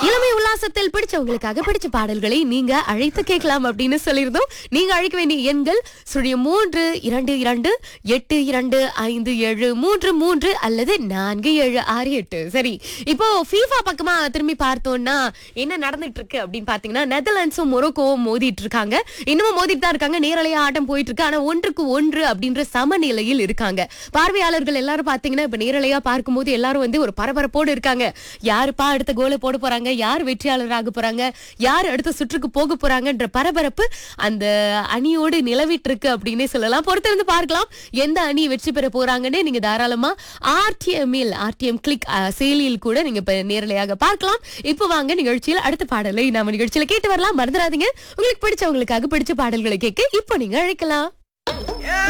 இளமை உல்லாசத்தில் பிடிச்சவங்களுக்காக பிடிச்ச பாடல்களை நீங்க அழைத்து கேட்கலாம் அப்படின்னு சொல்லியிருந்தோம் நீங்க அழைக்க வேண்டிய எண்கள் சுழிய மூன்று இரண்டு இரண்டு எட்டு இரண்டு ஐந்து ஏழு மூன்று மூன்று அல்லது நான்கு ஏழு ஆறு எட்டு சரி இப்போ ஃபீஃபா பக்கமா திரும்பி பார்த்தோம்னா என்ன நடந்துட்டு இருக்கு அப்படின்னு பாத்தீங்கன்னா நெதர்லாண்ட்ஸும் மொரோக்கோவும் மோதிட்டு இருக்காங்க இன்னமும் மோதிட்டு தான் இருக்காங்க நேரலையா ஆட்டம் போயிட்டு இருக்கு ஆனா ஒன்றுக்கு ஒன்று அப்படின்ற சமநிலையில் இருக்காங்க பார்வையாளர்கள் எல்லாரும் பாத்தீங்கன்னா இப்ப நேரலையா பார்க்கும்போது எல்லாரும் வந்து ஒரு பரபரப்போடு இருக்காங்க யாருப்பா அடுத்த கோலை போட போறாங்க யார் வெற்றியாளராக போறாங்க யார் அடுத்த சுற்றுக்கு போக போறாங்கன்ற பரபரப்பு அந்த அணியோடு நிலவிட்டு இருக்கு அப்படின்னே சொல்லலாம் பொறுத்திருந்து பார்க்கலாம் எந்த அணி வெற்றி பெற போறாங்கன்னு நீங்க தாராளமா ஆர்டிஎம்இல் ஆர்டிஎம் கிளிக் செயலியில் கூட நீங்க இப்ப நேரலையாக பார்க்கலாம் இப்போ வாங்க நிகழ்ச்சியில் அடுத்த பாடலை நாம நிகழ்ச்சியில கேட்டு வரலாம் மறந்துடாதீங்க உங்களுக்கு பிடிச்சவங்களுக்காக பிடிச்ச பாடல்களை கேட்க இப்போ நீங்க அழைக்கலாம்